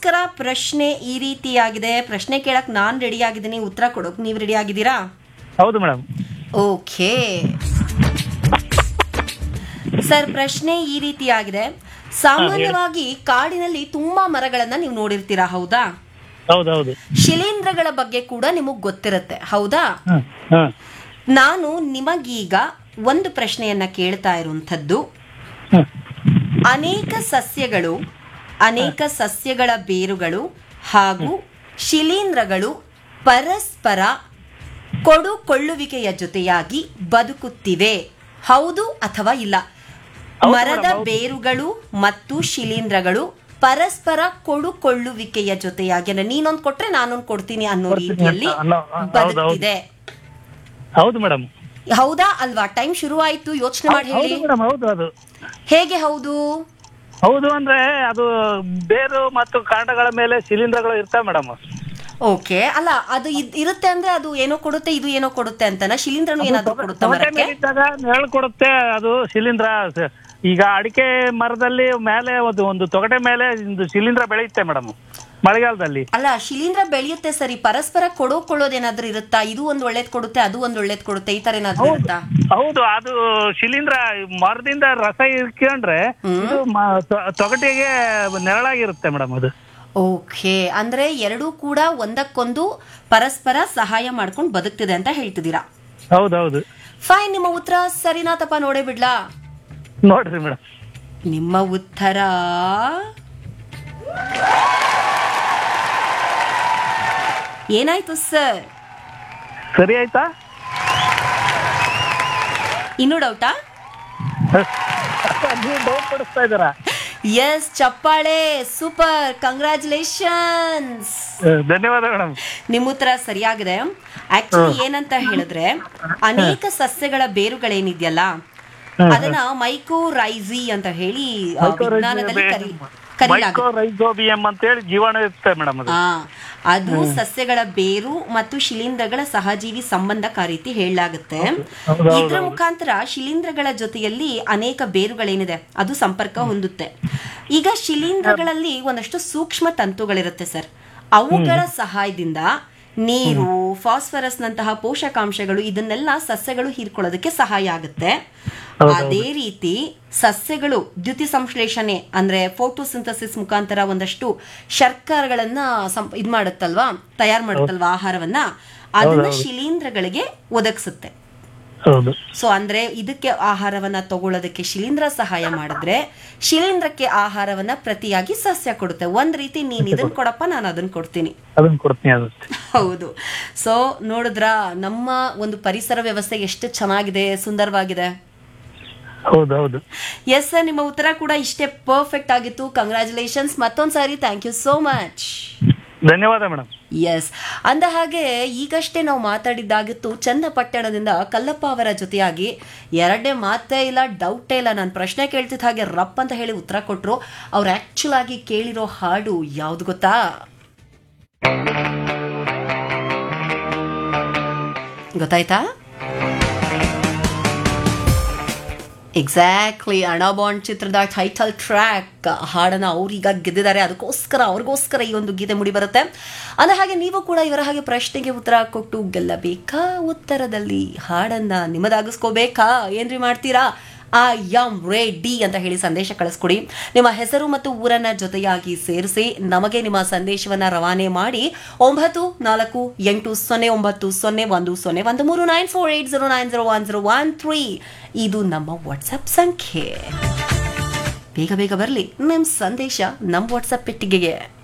ನಿಮಗೋಸ್ಕರ ಪ್ರಶ್ನೆ ಈ ರೀತಿಯಾಗಿದೆ ಪ್ರಶ್ನೆ ಕೇಳಕ್ ನಾನ್ ರೆಡಿ ಆಗಿದ್ದೀನಿ ಉತ್ತರ ಕೊಡೋಕ್ ನೀವು ರೆಡಿ ಆಗಿದ್ದೀರಾ ಹೌದು ಮೇಡಮ್ ಓಕೆ ಸರ್ ಪ್ರಶ್ನೆ ಈ ರೀತಿಯಾಗಿದೆ ಸಾಮಾನ್ಯವಾಗಿ ಕಾಡಿನಲ್ಲಿ ತುಂಬಾ ಮರಗಳನ್ನ ನೀವು ನೋಡಿರ್ತೀರಾ ಹೌದಾ ಹೌದು ಹೌದು ಶಿಲೀಂಧ್ರಗಳ ಬಗ್ಗೆ ಕೂಡ ನಿಮಗ್ ಗೊತ್ತಿರುತ್ತೆ ಹೌದಾ ಹ್ಮ್ ಹ್ಮ್ ನಾನು ನಿಮಗೀಗ ಒಂದು ಪ್ರಶ್ನೆಯನ್ನ ಕೇಳ್ತಾ ಇರುವಂಥದ್ದು ಹ್ಮ್ ಅನೇಕ ಸಸ್ಯಗಳು ಅನೇಕ ಸಸ್ಯಗಳ ಬೇರುಗಳು ಹಾಗೂ ಶಿಲೀಂಧ್ರಗಳು ಪರಸ್ಪರ ಕೊಡುಕೊಳ್ಳುವಿಕೆಯ ಜೊತೆಯಾಗಿ ಬದುಕುತ್ತಿವೆ ಹೌದು ಅಥವಾ ಇಲ್ಲ ಹೌದು ಮರದ ಮೇಡಮ್, ಹೌದು. ಬೇರುಗಳು ಮತ್ತು ಶಿಲೀಂಧ್ರಗಳು ಪರಸ್ಪರ ಕೊಡುಕೊಳ್ಳುವಿಕೆಯ ಜೊತೆಯಾಗಿ ಅಂದ್ರೆ ನೀನೊಂದ್ ಕೊಟ್ರೆ ನಾನೊಂದ್ ಕೊಡ್ತೀನಿ ಅನ್ನೋ ಕೊಡ್ತೀನಿ ರೀತಿಯಲ್ಲಿ ಅಂತ ಅನ್ನೋ- ಹೌದು, ಹೌದು. ಬದುಕ್ತಿದೆ ಹೌದು ಮೇಡಮ್ ಹೌದಾ ಅಲ್ವಾ ಟೈಮ್ ಶುರುವಾಯ್ತು ಯೋಚನೆ ಮಾಡಿ ಹೌದು ಹೇಳಿ ಮೇಡಮ್ ಹೌದು ಅದು ಹೇಗೆ ಹೌದು ಹೌದು ಅಂದ್ರೆ ಅದು ಬೇರು ಮತ್ತು ಕಾಂಡಗಳ ಮೇಲೆ ಶಿಲೀಂಧ್ರಗಳು ಇರ್ತವೆ ಮೇಡಮ್ ಓಕೆ ಅಲ್ಲ ಅದು ಇದ್- ಇರುತ್ತೆ ಅಂದ್ರೆ ಅದು ಏನೋ ಕೊಡುತ್ತೆ ಇದು ಏನೋ ಕೊಡುತ್ತೆ ಅಂತನ ಶಿಲೀಂಧ್ರನು ಏನಾದ್ರು ಕೊಡುತ್ತಾ ಮರಕ್ಕೆ ನೆರಳು ಕೊಡುತ್ತೆ ಅದು ಶಿಲೀಂಧ್ರ ಸ- ಈಗ ಅಡಿಕೆ ಮರದಲ್ಲಿ ಮೇಲೆ ಒಂದು ಒಂದು ತೊಗಟೆ ಮೇಲೆ ಒಂದು ಶಿಲೀಂಧ್ರ ಬೆಳೆಯುತ್ತೆ ಮೇಡಮ್ ಮಳೆಗಾಲದಲ್ಲಿ ಅಲ್ಲ ಶಿಲೀಂಧ್ರ ಬೆಳೆಯುತ್ತೆ ಸರಿ ಪರಸ್ಪರ ಕೊಡೋಕೊಳ್ಳೋದೇನಾದ್ರೂ ಇರುತ್ತಾ ಇದು ಒಂದ್ ಒಳ್ಳೇದ್ ಕೊಡುತ್ತೆ ಅದು ಒಂದ್ ಒಳ್ಳೇದ್ ಕೊಡುತ್ತೆ ಈ ತರ ಏನಾದ್ರೂ ಇರುತ್ತಾ ಹೌದು ಅದು ಶಿಲೀಂಧ್ರ ಮರದಿಂದ ರಸ ಇರ್ಕೊಂಡ್ರೆ ಇದು ಮ- ತೊ- ತೊಗಟೆಗೆ ನೆರಳಾಗಿರುತ್ತೆ ಮೇಡಮ್ ಅದು ಓಕೆ ಅಂದ್ರೆ ಎರಡೂ ಕೂಡ ಒಂದಕ್ಕೊಂದು ಪರಸ್ಪರ ಸಹಾಯ ಮಾಡ್ಕೊಂಡು ಬದುಕ್ತಿದೆ ಅಂತ ಹೇಳ್ತಿದ್ದೀರಾ ಹೌದೌದು ಫೈನ್ ನಿಮ್ಮ ಉತ್ತರ ಸರಿನಾ ತಪ್ಪ ನೋಡೇ ಬಿಡ್ಲಾ ನೋಡ್ರಿ ಮೇಡಮ್ ನಿಮ್ಮ ಉತ್ತರ ಏನಾಯ್ತು ಸರ್ ಸರಿ ಆಯ್ತಾ ಇನ್ನೂ ಡೌಟಾ ನೀವು ಡೌಟ್ ಪಡಿಸ್ತಾ ಇದ್ದೀರಾ ಎಸ್ ಚಪ್ಪಾಳೆ ಸೂಪರ್ ಕಂಗ್ರ್ಯಾಚುಲೇಷನ್ಸ್ ಧನ್ಯವಾದ ಮೇಡಮ್ ನಿಮ್ಮ ಉತ್ತರ ಸರಿಯಾಗಿದೆ ಆಕ್ಚುಲಿ ಏನಂತ ಹೇಳಿದ್ರೆ ಅನೇಕ ಸಸ್ಯಗಳ ಬೇರುಗಳೇನಿದೆಯಲ್ಲ ಅದನ್ನ ಮೈಕೋರೈಸಿ ಅಂತ ಹೇಳಿ ಆ, ವಿಜ್ಞಾನದಲ್ಲಿ ಕರಿ ಕರೀಲಾಗುತ್ತೆ ಮೈಕ್ರೋರೈಸೋಬಿಯಂ ಅಂತ ಹೇಳಿ ಜೀವಾಣು ಇರುತ್ತೆ ಮೇಡಮ್ ಅದು ಆ ಅದು ಸಸ್ಯಗಳ ಬೇರು ಮತ್ತು ಶಿಲೀಂಧ್ರಗಳ ಸಹಜೀವಿ ಸಂಬಂಧಕ ರೀತಿ ಹೇಳಲಾಗುತ್ತೆ ಹೌದು, ಇದ್ರ ಮುಖಾಂತರ ಶಿಲೀಂಧ್ರಗಳ ಜೊತೆಯಲ್ಲಿ ಅನೇಕ ಬೇರುಗಳೇನಿದೆ ಅದು ಸಂಪರ್ಕ ಹೊಂದುತ್ತೆ ಈಗ ಶಿಲೀಂಧ್ರಗಳಲ್ಲಿ ಒಂದಷ್ಟು ಸೂಕ್ಷ್ಮ ತಂತುಗಳಿರುತ್ತೆ ಸರ್ ಅವುಗಳ ಸಹಾಯದಿಂದ ನೀರು ಫಾಸ್ಫರಸ್ ನಂತಹ ಪೋಷಕಾಂಶಗಳು ಇದನ್ನೆಲ್ಲ ಸಸ್ಯಗಳು ಹೀರ್ಕೊಳ್ಳೋದಕ್ಕೆ ಸಹಾಯ ಆಗುತ್ತೆ ಅದೇ ರೀತಿ ಸಸ್ಯಗಳು ದ್ಯುತಿ ಸಂಶ್ಲೇಷಣೆ ಅಂದ್ರೆ ಫೋಟೋಸಿಂಥಸಿಸ್ ಮುಖಾಂತರ ಒಂದಷ್ಟು ಶರ್ಕರಗಳನ್ನ ಸಂ- ಇದ್ ಮಾಡುತ್ತಲ್ವಾ ತಯಾರು ಮಾಡುತ್ತಲ್ವಾ ಆಹಾರವನ್ನ ಅದನ್ನ ಶಿಲೀಂಧ್ರಗಳಿಗೆ ಒದಗಿಸುತ್ತೆ ಹೌದು ಸೊ ಅಂದ್ರೆ ಇದಕ್ಕೆ ಆಹಾರವನ್ನ ತಗೊಳ್ಳೋದಕ್ಕೆ ಶಿಲೀಂಧ್ರ ಸಹಾಯ ಮಾಡಿದ್ರೆ ಶಿಲೀಂಧ್ರಕ್ಕೆ ಆಹಾರವನ್ನ ಪ್ರತಿಯಾಗಿ ಸಸ್ಯ ಕೊಡುತ್ತೆ ಒಂದ್ ರೀತಿ ನೀನ್ ಇದನ್ ಕೊಡಪ್ಪ ನಾನು ಅದನ್ನ ಕೊಡ್ತೀನಿ ಅದನ್ನ ಕೊಡ್ತೀನಿ ಅದು ಹೌದು ಸೊ ನೋಡಿದ್ರ ನಮ್ಮ ಒಂದು ಪರಿಸರ ವ್ಯವಸ್ಥೆ ಎಷ್ಟು ಚೆನ್ನಾಗಿದೆ ಸುಂದರವಾಗಿದೆ ಹೌದು ಹೌದು ಎಸ್ ಸರ್ ನಿಮ್ಮ ಉತ್ತರ ಕೂಡ ಇಷ್ಟೇ ಪರ್ಫೆಕ್ಟ್ ಆಗಿತ್ತು ಕಂಗ್ರ್ಯಾಚುಲೇಷನ್ಸ್ ಮತ್ತೊಂದ್ ಸಾರಿ ಥ್ಯಾಂಕ್ ಯು ಸೋ ಮಚ್ ಧನ್ಯವಾದ ಮೇಡಮ್ ಎಸ್ ಅಂದ ಹಾಗೆ ಈಗಷ್ಟೇ ನಾವು ಮಾತಾಡಿದ್ದಾಗಿತ್ತು ಚನ್ನಪಟ್ಟಣದಿಂದ ಕಲ್ಲಪ್ಪ ಅವರ ಜೊತೆಯಾಗಿ ಎರಡನೇ ಮಾತೇ ಇಲ್ಲ ಡೌಟೇ ಇಲ್ಲ ನಾನು ಪ್ರಶ್ನೆ ಕೇಳ್ತಿದ್ದ ಹಾಗೆ ರಪ್ ಅಂತ ಹೇಳಿ ಉತ್ತರ ಕೊಟ್ರು ಅವ್ರು ಆಕ್ಚುಲ್ ಆಗಿ ಕೇಳಿರೋ ಹಾಡು ಯಾವ್ದು ಗೊತ್ತಾ ಗೊತ್ತಾಯ್ತಾ ಎಕ್ಸಾಕ್ಟ್ಲಿ ಅಣಾಬಾಂಡ್ ಚಿತ್ರದ ಟೈಟಲ್ ಟ್ರ್ಯಾಕ್ ಹಾಡನ್ನ ಅವ್ರೀಗ ಗೆದ್ದಿದ್ದಾರೆ ಅದಕ್ಕೋಸ್ಕರ ಅವ್ರಿಗೋಸ್ಕರ ಈ ಒಂದು ಗೀತೆ ಮುಡಿ ಬರುತ್ತೆ ಅಂದ ಹಾಗೆ ನೀವು ಕೂಡ ಇವರ ಹಾಗೆ ಪ್ರಶ್ನೆಗೆ ಉತ್ತರ ಕೊಟ್ಟು ಗೆಲ್ಲಬೇಕಾ ಉತ್ತರದಲ್ಲಿ ಹಾಡನ್ನ ನಿಮ್ಮದಾಗಿಸ್ಕೋಬೇಕಾ ಏನ್ರಿ ಮಾಡ್ತೀರಾ ಆ ಯಮ್ ರೆಡಿ ಅಂತ ಹೇಳಿ ಸಂದೇಶ ಕಳಿಸ್ಕೊಡಿ ನಿಮ್ಮ ಹೆಸರು ಮತ್ತು ಊರನ್ನ ಜೊತೆಯಾಗಿ ಸೇರಿಸಿ ನಮಗೆ ನಿಮ್ಮ ಸಂದೇಶವನ್ನ ರವಾನೆ ಮಾಡಿ ಒಂಬತ್ತು ನಾಲ್ಕು ಎಂಟು ಸೊನ್ನೆ ಒಂಬತ್ತು ಸೊನ್ನೆ ಒಂದು ಸೊನ್ನೆ ಒಂದು ಮೂರು nine four eight zero nine zero one zero one three ಇದು ನಮ್ಮ ವಾಟ್ಸಪ್ ಸಂಖ್ಯೆ ಬೇಗ ಬೇಗ ಬರಲಿ ನಿಮ್ಮ ಸಂದೇಶ ನಮ್ಮ ವಾಟ್ಸಪ್ ಪೆಟ್ಟಿಗೆಗೆ